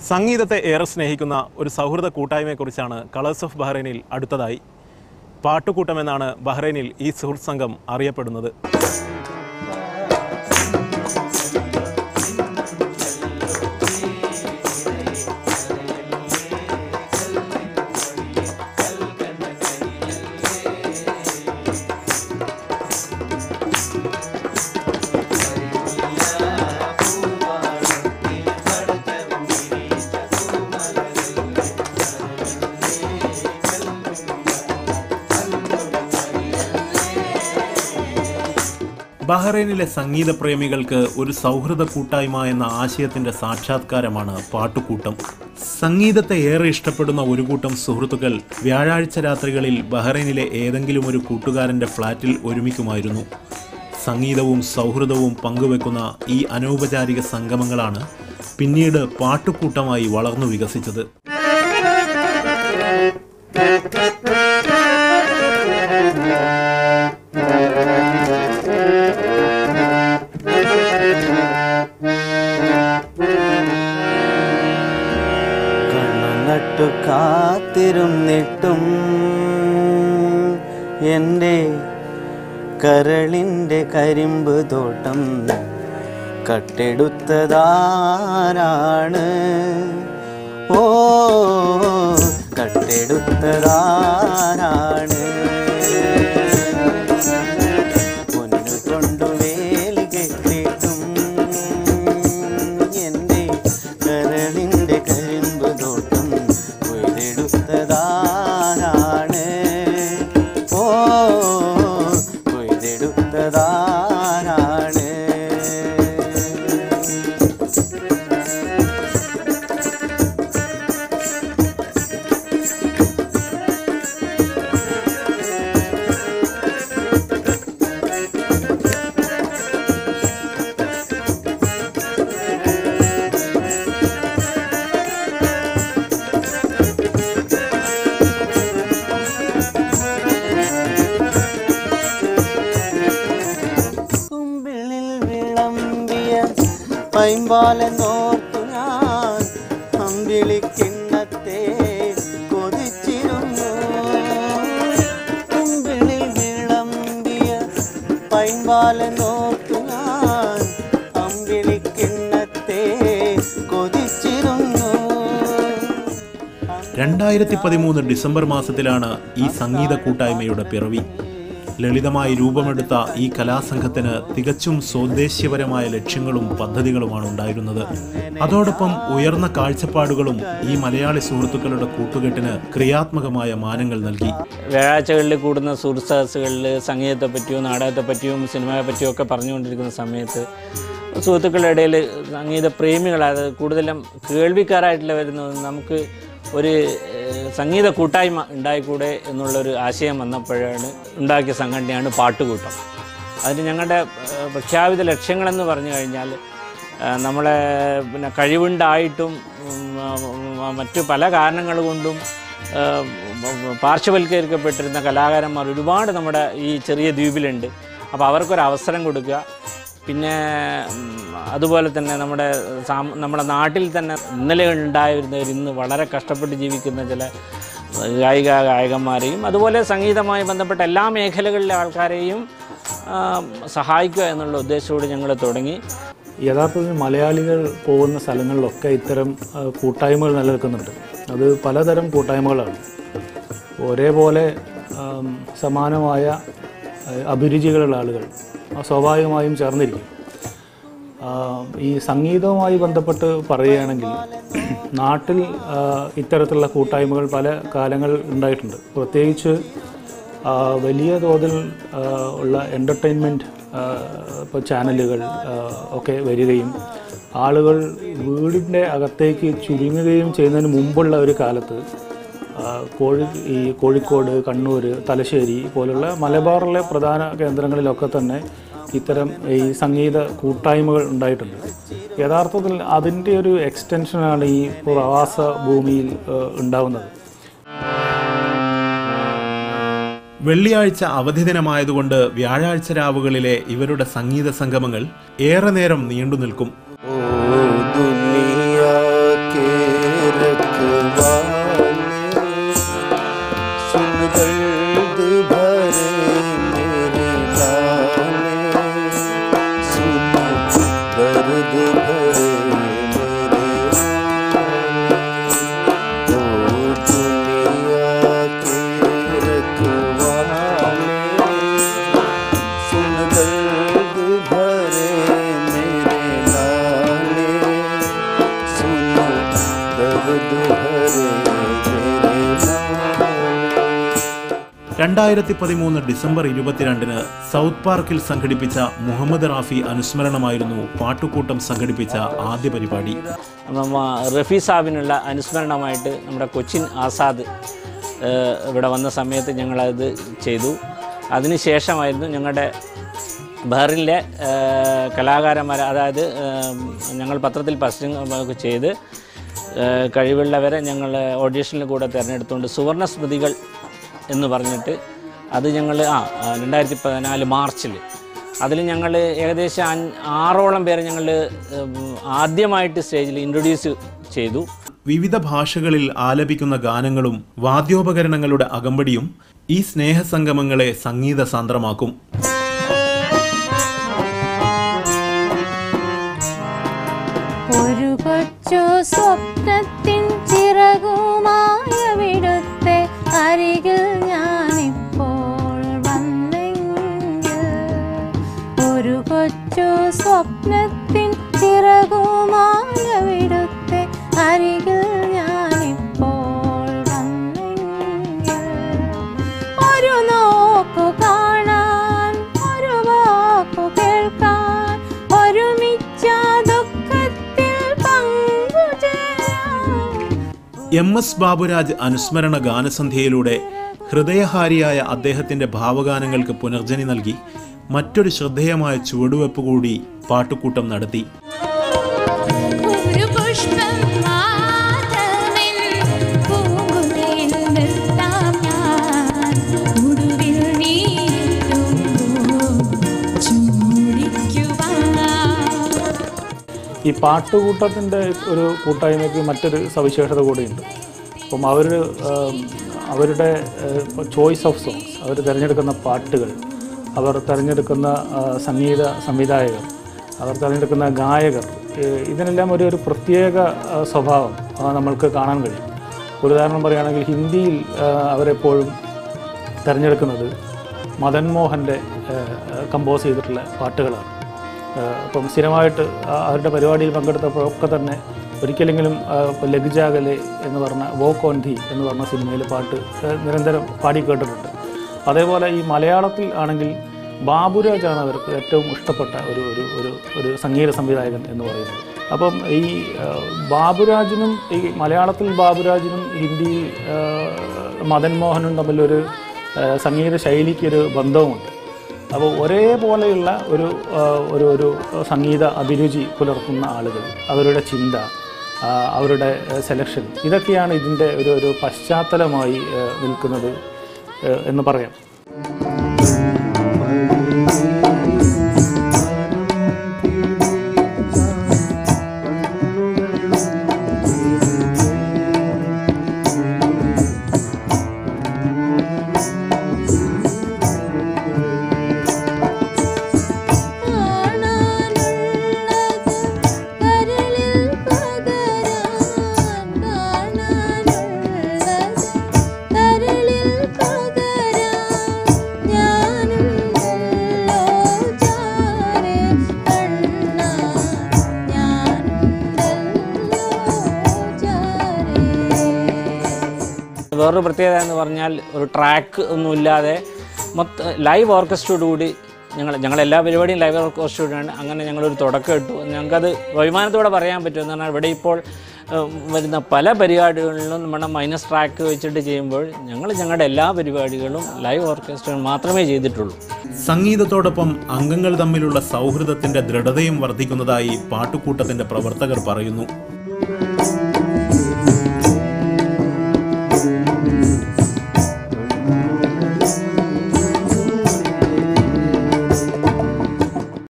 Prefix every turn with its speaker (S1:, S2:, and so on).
S1: സംഗീതത്തെ ഏറെ സ്നേഹിക്കുന്ന ഒരു സൗഹൃദ കൂട്ടായ്മയെക്കുറിച്ചാണ് കളേഴ്സ് ഓഫ് ബഹ്റൈനിൽ അടുത്തതായി പാട്ടുകൂട്ടം എന്നാണ് ബഹ്റൈനിൽ ഈ സുഹൃത്ത് സംഘം അറിയപ്പെടുന്നത് ബഹ്റൈനിലെ സംഗീത പ്രേമികൾക്ക് ഒരു സൗഹൃദ കൂട്ടായ്മ എന്ന ആശയത്തിന്റെ സാക്ഷാത്കാരമാണ് പാട്ടുകൂട്ടം സംഗീതത്തെ ഏറെ ഇഷ്ടപ്പെടുന്ന ഒരു കൂട്ടം സുഹൃത്തുക്കൾ വ്യാഴാഴ്ച രാത്രികളിൽ ബഹ്റൈനിലെ ഏതെങ്കിലും ഒരു കൂട്ടുകാരന്റെ ഫ്ളാറ്റിൽ ഒരുമിക്കുമായിരുന്നു സംഗീതവും സൗഹൃദവും പങ്കുവെക്കുന്ന ഈ അനൗപചാരിക സംഗമങ്ങളാണ് പിന്നീട് പാട്ടുകൂട്ടമായി വളർന്നു വികസിച്ചത്
S2: കണ്ണനട്ടു കാത്തിരുന്നിട്ടും എൻ്റെ കരളിൻ്റെ കരിമ്പ് തോട്ടം കട്ടെടുത്തതാരാണ് ഓ കട്ടെടുത്തതാരാണ് പൊന്നു കൊണ്ടു വേലി കെട്ടിട്ടും എൻ്റെ കരളിൻ്റെ കരിമ്പ് തോട്ടം കൊയ്തെടുത്തതാരാണ് ഓ കൊയ്തെടുത്തതാരാണ് കുമ്പിളിൽ വിളമ്പിയ പൈമ്പാലെന്നോർത്തു ഞാൻ അമ്പിളി കിണ്ണത്തെ കൊതിച്ചിരുന്നു കുമ്പിളിൽ വിളമ്പിയ പൈമ്പാലെന്നോർത്തു ഞാൻ അമ്പിളി കിണ്ണത്തെ കൊതിച്ചിരുന്നു
S1: രണ്ടായിരത്തി പതിമൂന്ന് ഡിസംബർ മാസത്തിലാണ് ഈ സംഗീത കൂട്ടായ്മയുടെ പിറവി ലളിതമായി രൂപമെടുത്ത ഈ കലാസംഘത്തിന് തികച്ചും സ്വദേശീയപരമായ ലക്ഷ്യങ്ങളും പദ്ധതികളുമാണ് ഉണ്ടായിരുന്നത് അതോടൊപ്പം ഉയർന്ന കാഴ്ചപ്പാടുകളും ഈ മലയാളി സുഹൃത്തുക്കളുടെ കൂട്ടുകെട്ടിന് ക്രിയാത്മകമായ മാനങ്ങൾ നൽകി
S3: വ്യാഴാഴ്ചകളിൽ കൂടുന്ന സുഹൃത്ത് സദസ്സുകളിൽ സംഗീതത്തെ പറ്റിയോ നാടകത്തെ പറ്റിയും സിനിമയെ പറ്റിയും ഒക്കെ പറഞ്ഞുകൊണ്ടിരിക്കുന്ന സമയത്ത് സുഹൃത്തുക്കളുടെ ഇടയിൽ സംഗീത പ്രേമികളായത് കൂടുതലും കേൾവിക്കാരായിട്ടുള്ള വരുന്നത് നമുക്ക് ഒരു ഏഹ്, സംഗീത കൂട്ടായ്മ ഉണ്ടായിക്കൂടെ എന്നുള്ളൊരു ആശയം വന്നപ്പോഴാണ് ഉണ്ടാക്കിയ സംഘടനയാണ് പാട്ടുകൂട്ടം അതിന് ഞങ്ങളുടെ ഏഹ്, പ്രഖ്യാപിത ലക്ഷ്യങ്ങളെന്ന് പറഞ്ഞു കഴിഞ്ഞാൽ ഏഹ്, നമ്മളെ പിന്നെ കഴിവുണ്ടായിട്ടും ഉം, ആ, മറ്റു പല കാരണങ്ങൾ കൊണ്ടും ഏഹ്, പാർശ്വവൽക്കരിക്കപ്പെട്ടിരുന്ന കലാകാരന്മാർ ഒരുപാട് നമ്മുടെ ഈ ചെറിയ ദ്വീപിലുണ്ട് അപ്പോൾ അവർക്കൊരു അവസരം കൊടുക്കുക പിന്നെ ഉം, അതുപോലെ തന്നെ നമ്മുടെ സാം നമ്മുടെ നാട്ടിൽ തന്നെ ഇന്നലെ ഉണ്ടായിരുന്നവർ ഇന്ന് വളരെ കഷ്ടപ്പെട്ട് ജീവിക്കുന്ന ചില ഗായിക ഗായകന്മാരെയും അതുപോലെ സംഗീതവുമായി ബന്ധപ്പെട്ട എല്ലാ മേഖലകളിലെ ആൾക്കാരെയും ആ, സഹായിക്കുക എന്നുള്ള ഉദ്ദേശത്തോട് ഞങ്ങൾ തുടങ്ങി
S4: യഥാർത്ഥത്തിൽ മലയാളികൾ പോകുന്ന സ്ഥലങ്ങളിലൊക്കെ ഇത്തരം ആ, കൂട്ടായ്മകൾ നിലനിൽക്കുന്നുണ്ട് അത് പലതരം കൂട്ടായ്മകളാണ് ഒരേപോലെ ആം, സമാനമായ ആ, അഭിരുചികളുള്ള ആളുകൾ ആ, സ്വാഭാവികമായും ചേർന്നിരിക്കും ആ, ഈ സംഗീതവുമായി ബന്ധപ്പെട്ട് പറയുകയാണെങ്കിൽ നാട്ടിൽ ആ, ഇത്തരത്തിലുള്ള കൂട്ടായ്മകൾ പല കാലങ്ങൾ ഉണ്ടായിട്ടുണ്ട് പ്രത്യേകിച്ച് ആ, വലിയ തോതിൽ ആ, ഉള്ള എൻ്റർടൈൻമെൻറ്റ് ഇപ്പോൾ ചാനലുകൾ ആ, ഒക്കെ വരികയും ആളുകൾ വീടിൻ്റെ അകത്തേക്ക് ചുരുങ്ങുകയും ചെയ്യുന്നതിന് മുമ്പുള്ള ഒരു കാലത്ത് ആ, കോഴി ഈ കോഴിക്കോട് കണ്ണൂർ തലശ്ശേരി പോലുള്ള മലബാറിലെ പ്രധാന കേന്ദ്രങ്ങളിലൊക്കെ തന്നെ ഇത്തരം ഈ സംഗീത കൂട്ടായ്മകൾ ഉണ്ടായിട്ടുണ്ട് യഥാർത്ഥത്തിൽ അതിൻ്റെ ഒരു എക്സ്റ്റൻഷനാണ് ഈ പ്രവാസ ഭൂമിയിൽ ആ, ഉണ്ടാവുന്നത്
S1: വെള്ളിയാഴ്ച അവധി ദിനമായതുകൊണ്ട് വ്യാഴാഴ്ച രാവുകളിലെ ഇവരുടെ സംഗീത സംഗമങ്ങൾ ഏറെ നേരം നീണ്ടു നിൽക്കും
S2: ओ दुनिया के
S1: രണ്ടായിരത്തി പതിമൂന്ന് ഡിസംബർ ഇരുപത്തിരണ്ടിന് സൗത്ത് പാർക്കിൽ സംഘടിപ്പിച്ച മുഹമ്മദ് റാഫി അനുസ്മരണമായിരുന്നു പാട്ടുകൂട്ടം സംഘടിപ്പിച്ച ആദ്യ പരിപാടി
S3: നമ്മ റഫി സാബിനുള്ള അനുസ്മരണമായിട്ട് നമ്മുടെ കൊച്ചിൻ ആസാദ് ഏഹ്, ഇവിടെ വന്ന സമയത്ത് ഞങ്ങളത് ചെയ്തു അതിനുശേഷമായിരുന്നു ഞങ്ങളുടെ ബഹറിനിലെ ഏഹ്, കലാകാരന്മാർ അതായത് ഏഹ്, ഞങ്ങൾ പത്രത്തിൽ പരസ്യം ചെയ്ത് ഏഹ്, കഴിവുള്ളവരെ ഞങ്ങൾ ഓഡീഷനിൽ കൂടെ തിരഞ്ഞെടുത്തുകൊണ്ട് സുവർണ സ്മൃതികൾ എന്ന് പറഞ്ഞിട്ട് അത് ഞങ്ങൾ ആ രണ്ടായിരത്തി പതിനാല് മാർച്ചിൽ അതിൽ ഞങ്ങൾ ഏകദേശം അഞ്ച് ആറോളം പേരെ ഞങ്ങൾ ആദ്യമായിട്ട് സ്റ്റേജിൽ ഇൻട്രൊഡ്യൂസ് ചെയ്തു
S1: വിവിധ ഭാഷകളിൽ ആലപിക്കുന്ന ഗാനങ്ങളും വാദ്യോപകരണങ്ങളുടെ അകമ്പടിയും ഈ സ്നേഹസംഗമങ്ങളെ സംഗീത സാന്ദ്രമാക്കും
S5: ഒരു കൊച്ചു സ്വപ്നത്തിൻ ചിറകുമായവിടുത്തെ അരികിൽ ഞാനിപ്പോൾ വന്നെങ്കിൽ ഒരു കൊച്ചു സ്വപ്നത്തിൻ ചിറകുമായവിടുത്തെ അരികിൽ ഞാനിപ്പോൾ വന്നെങ്കിൽ ഒരു നോക്കു കാണാൻ ഒരു വാക്കു കേൾക്കാൻ ഒരുമിച്ച ദുഃഖത്തിൽ പങ്കുചേരാൻ
S1: എം എസ് ബാബുരാജ് അനുസ്മരണ ഗാനസന്ധ്യയിലൂടെ ഹൃദയഹാരിയായ അദ്ദേഹത്തിന്റെ ഭാവഗാനങ്ങൾക്ക് പുനർജനി നൽകി മറ്റൊരു ശ്രദ്ധേയമായ ചുവടുവെപ്പ് കൂടി പാട്ടുകൂട്ടം നടത്തി
S5: ഒരു പുഷ്പം മാത്രമെൻ പൂങ്കുലയിൽ നിർത്താം ഞാൻ ഒടുവിൽ നീ എത്തുമ്പോൾ ചൂടിക്കുവാൻ
S4: ഈ പാട്ടുകൂട്ടത്തിൻ്റെ ഒരു കൂട്ടായ്മയ്ക്ക് മറ്റൊരു സവിശേഷത കൂടിയുണ്ട് അപ്പം അവർ അവരുടെ ചോയ്സ് ഓഫ് സോങ്സ് അവർ തിരഞ്ഞെടുക്കുന്ന പാട്ടുകൾ അവർ തിരഞ്ഞെടുക്കുന്ന ആ, സംഗീത സംവിധായകർ അവർ തിരഞ്ഞെടുക്കുന്ന ഗായകർ ഏഹ് ഇതിനെല്ലാം ഒരു ഒരു പ്രത്യേക ആ, സ്വഭാവം ആ, നമ്മൾക്ക് കാണാൻ കഴിയും ഒരു ഉദാഹരണം പറയുകയാണെങ്കിൽ ഹിന്ദിയിൽ ആ, അവരെപ്പോഴും തിരഞ്ഞെടുക്കുന്നത് മദൻ മോഹൻ്റെ കമ്പോസ് ചെയ്തിട്ടുള്ള പാട്ടുകളാണ് ഏഹ് അപ്പം സ്ഥിരമായിട്ട് ആ- അവരുടെ പരിപാടിയിൽ പങ്കെടുത്തപ്പോഴൊക്കെ തന്നെ ഒരിക്കലെങ്കിലും ആ, ഇപ്പം ലഗ്ജാഗലെ എന്ന് പറഞ്ഞ വോക്ക് ഓൺ ധി എന്ന് പറഞ്ഞ സിനിമയിലെ പാട്ട് ഏഹ് നിരന്തരം പാടി കേട്ടിട്ടുണ്ട് അതേപോലെ ഈ മലയാളത്തിൽ ആണെങ്കിൽ ബാബുരാജാണ് അവർക്ക് ഏറ്റവും ഇഷ്ടപ്പെട്ട ഒരു ഒരു ഒരു ഒരു സംഗീത സംവിധായകൻ എന്ന് പറയുന്നത് അപ്പം ഈ ആ, ബാബുരാജിനും ഈ മലയാളത്തിൽ ബാബുരാജിനും ഹിന്ദിയിൽ ആ, മദൻ മോഹനും തമ്മിലൊരു ആ, സംഗീത ശൈലിക്കൊരു ബന്ധവുമുണ്ട് അപ്പോൾ ഒരേപോലെയുള്ള ഒരു ആ, ഒരു ഒരു സംഗീത അഭിരുചി പുലർത്തുന്ന ആളുകൾ അവരുടെ ചിന്ത ആ, അവരുടെ സെലക്ഷൻ ഇതൊക്കെയാണ് ഇതിൻ്റെ ഒരു ഒരു പശ്ചാത്തലമായി ആ, നിൽക്കുന്നത് ആ, എന്ന് പറയാം
S5: കാണാനുള്ളത് കരളിൽ പകരാൻ കാണാനുള്ളത് കരളിൽ പകരാൻ ഞാനുണ്ടല്ലോ ചാരെ കണ്ണാ ഞാനുണ്ടല്ലോ ചാരെ
S3: വേറൊരു പ്രത്യേകത എന്ന് പറഞ്ഞാൽ ഒരു ട്രാക്ക് ഒന്നുമില്ലാതെ മൊത്തം ലൈവ് ഓർക്കസ്ട്രയോടുകൂടി ഞങ്ങൾ ഞങ്ങൾ എല്ലാ പരിപാടിയും ലൈവ് ഓർക്കസ്ട്രയോടാണ് അങ്ങനെ ഞങ്ങളൊരു തുടക്കം ഇട്ടു ഞങ്ങൾക്കത് അഭിമാനത്തോടെ പറയാൻ പറ്റും എന്ന് പറഞ്ഞാൽ ഇവിടെ ഇപ്പോൾ ഏഹ്, വരുന്ന പല പരിപാടികളിലും നമ്മുടെ മൈനസ് ട്രാക്ക് വെച്ചിട്ട് ചെയ്യുമ്പോൾ ഞങ്ങൾ ഞങ്ങളുടെ എല്ലാ പരിപാടികളും ലൈവ് ഓർക്കസ്ട്ര മാത്രമേ ചെയ്തിട്ടുള്ളൂ
S1: സംഗീതത്തോടൊപ്പം അംഗങ്ങൾ തമ്മിലുള്ള സൗഹൃദത്തിന്റെ ദൃഢതയും വർദ്ധിക്കുന്നതായി പാട്ടുകൂട്ടത്തിന്റെ പ്രവർത്തകർ പറയുന്നു